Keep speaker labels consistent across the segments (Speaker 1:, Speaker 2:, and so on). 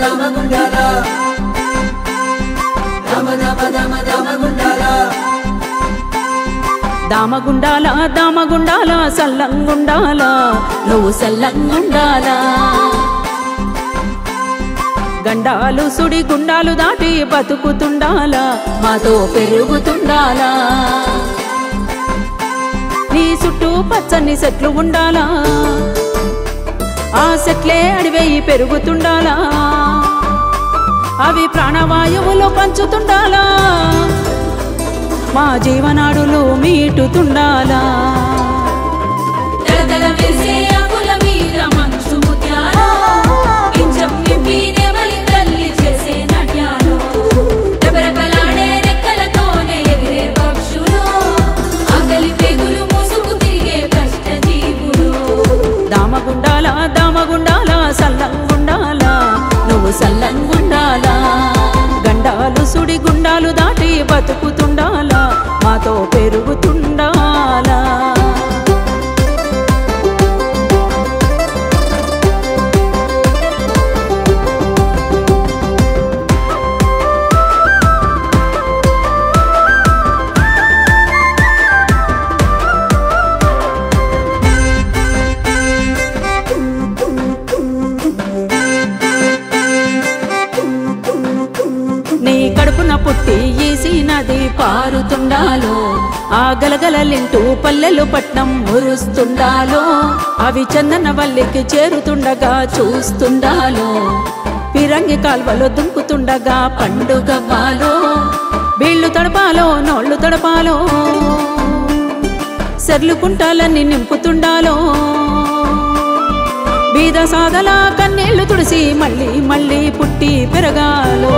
Speaker 1: దామగుండాల దామ దామ దామ దామగుండాల
Speaker 2: దామగుండాల దామగుండాల సల్లంగుండాల నువ్వు సల్లంగుండాల గండాలు సుడి గుండాలు దాటి బతుకుతుండాల మాతో పెరుగుతుండాలా నీ చుట్టూ పచ్చని చెట్లు ఉండాలా ఆ చెట్లే అడివేయి పెరుగుతుండాలా అవి ప్రాణవాయువులు పంచుతుండాలా మా జీవనాడులు మీటుతుండాలా
Speaker 3: దళదళ మెరిసే ఆకుల మీద మంచు ముత్యాలు పింఛం నింపి నెమలి తల్లి చేసే నాట్యాలు రెపరెపలాడే రెక్కలతోనే ఎగిరే పక్షులు ఆకలి పేగులు మూసుకు తిరిగే కష్ట జీవులు
Speaker 2: దామగుండాల దామగుండాల సల్లంగుండాల నువ్వు సల్లంగుండాలా గండాలు సుడి గుండాలు దాటి బతుకుతుండాలా మాతో పెరుగుతుండాలా నీ కడుపున పుట్టి ఈసి నది పారుతుండాలో ఆ గలగలలింటూ పల్లెలు పట్నం మురుస్తుండాలో అవి చందన వల్లికి చేరుతుండగా చూస్తుండాలో పిరంగి కాల్వలో దుంకుతుండగా పండుగ వాలో బీళ్లు తడపాలో నోళ్ళు తడపాలో సెర్లు కుంటాలన్నీ నింపుతుండాలో బీద సాదల కన్నీళ్లు తుడిసి మళ్ళీ మళ్ళీ పుట్టి పెరగాలో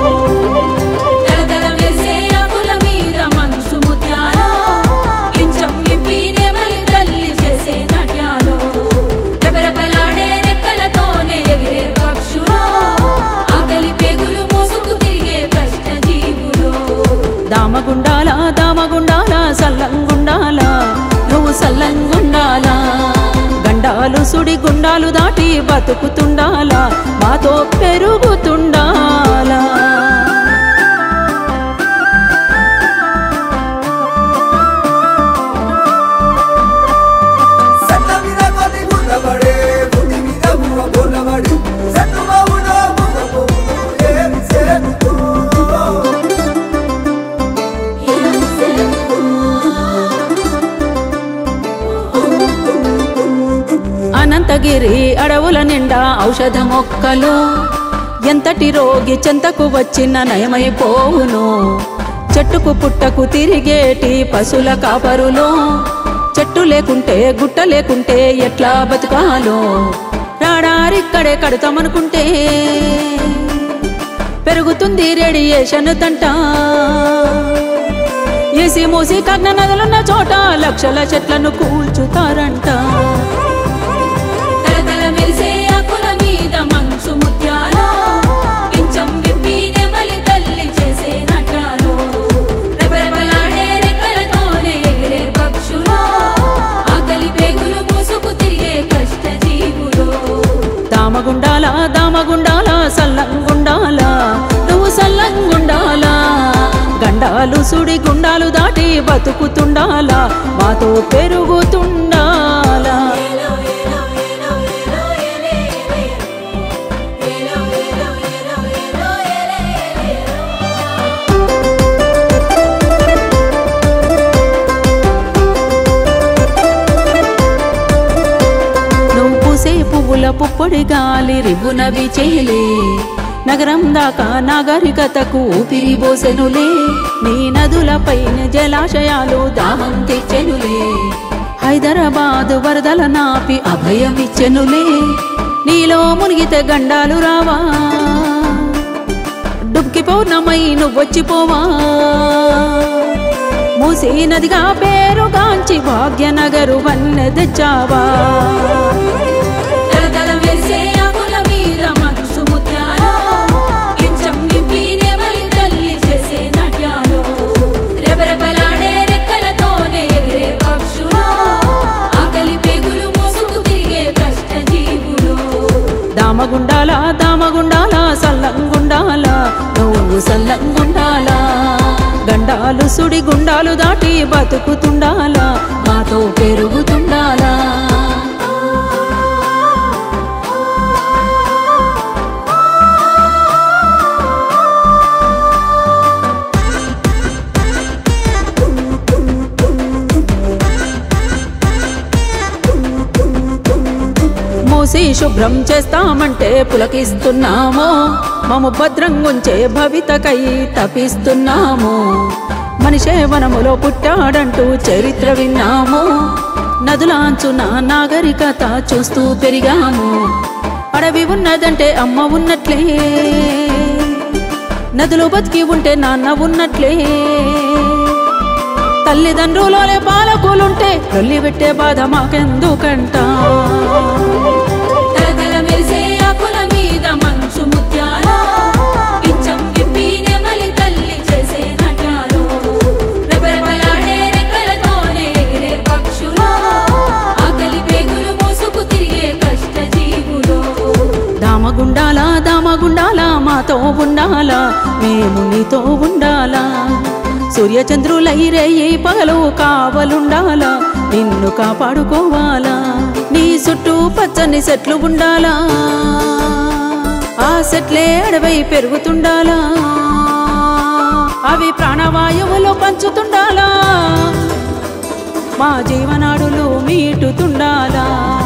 Speaker 3: దళదళ మెరిసే ఆకుల మీద మంచు ముత్యాలు పింఛం నింపి నెమలి తల్లి చేసే నాట్యాలు రెపరెపలాడే రెక్కలతోనే ఎగిరే పక్షులు ఆకలి పేగులు మూసుకు తిరిగే కష్ట జీవులు
Speaker 2: దామగుండాల దామగుండాల సల్లంగుండాల నువ్వు సల్లంగుండాలా గండాలు సుడి గుండాలు దాటి బతుకుతుండాలా మాతో పెరుగుతుండాలా
Speaker 1: సన్న మీద కొద్ది గుండబడే బుద్ధి మీద బువ్వ బోలబడి సన్నుగా ఉన్న బువ్వ బొమ్మ ఏమి చేరుతూ
Speaker 2: అనంతగిరి అడవుల నిండా ఔషధ మొక్కలు ఎంతటి రోగి చెంతకు వచ్చిన నయమైపోవును చెట్టుకు పుట్టకు తిరిగేటి పశుల కాపరులు చెట్టు లేకుంటే గుట్ట లేకుంటే ఎట్లా బతుకాలో రాడారిక్కడే కడతామనుకుంటే పెరుగుతుంది రేడియేషన్ తంట ఏసి మూసి కగ్న నదులున్న చోట లక్షల చెట్లను కూల్చుతారంట
Speaker 3: తలతల మెరిసే ఆకుల మీద మంచు ముత్యాలు పింఛం విప్పి నెమలి తల్లి చేసే నాట్యాలు రెపరెపలాడే రెక్కలతోనే ఎగిరే పక్షులు ఆకలి పేగులు మూసుకు తిరిగే కష్ట జీవులు
Speaker 2: దామగుండాల దామగుండాల సల్లంగుండాల నువ్వు సల్లంగుండాల గండాలు సుడి గుండాలు దాటి బతుకుతుండాలా మాతో పెరుగుతుండాలా
Speaker 3: ఏలో ఏలో ఏలో ఏలో ఏలే ఏలే ఏలో ఏలో ఏలో ఏలో ఏలే ఏలే
Speaker 2: నువ్వు పూసే పువ్వుల పుప్పొడి గాలి రివ్వునవి చేయలే నగరం దాకా నాగరికతకు ఊపిరి పోసెనులే నీ నదులపైన జలాశయాలు దాహం తెచ్చెనులే హైదరాబాద్ వరదల నాపి అభయమిచ్చెనులే నీలో మునిగితే గండాలు రావా డుబ్కి పౌర్ణమై నువ్వొచ్చిపోవా మూసీ నదిగా పేరుగాంచి భాగ్యనగరు వన్నె తెచ్చావా
Speaker 3: తలతల మెరిసే ఆకుల మీద మంచు ముత్యాలు పింఛం నింపి నెమలి తల్లి చేసే నాట్యాలు రెపరెపలాడే రెక్కలతోనే ఎగిరే పక్షులు ఆకలి పేగులు మూసుకు తిరిగే కష్ట జీవులు
Speaker 2: దామగుండాల దామగుండాల గుండాలు సుడి గుండాలు దాటి బతుకుతుండాలా మాతో పెరుగుతుండాలా మూసి శుభ్రం చేస్తామంటే పులకిస్తున్నాము మము భద్రంగుంచే భవితకై తపిస్తున్నాము మనిషే వనములో పుట్టాడంటూ చరిత్ర విన్నాము నదులాంచున నాగరికత చూస్తూ పెరిగాము అడవి ఉన్నదంటే అమ్మ ఉన్నట్లే నదులు బతికి ఉంటే నాన్న ఉన్నట్లే తల్లిదండ్రులోనే పాలకులుంటే తల్లి పెట్టే బాధ మాకెందుకంట
Speaker 3: తలతల మెరిసే ఆకుల మీద మంచు ముత్యాలు పిచ్చం విప్పి నెమలి తల్లి చేసే నటాలు రెపరెపలాడే రెక్కలతోనే ఎగిరే పక్షులు ఆకలి పేగులు మోసుకు తిరిగే కష్ట జీవులు
Speaker 2: దామగుండాలా దామగుండాలా మాతో ఉండాలా మేము నీతో ఉండాలా సూర్యచంద్రులైరేయి పగలు కావలుండాలా నిన్ను కాపాడుకోవాలా నీ చుట్టూ పచ్చని చెట్లు ఉండాలా ఆ చెట్లే అడవై పెరుగుతుండాలా అవి ప్రాణవాయువులు పంచుతుండాలా మా జీవనాడులు మీటుతుండాలా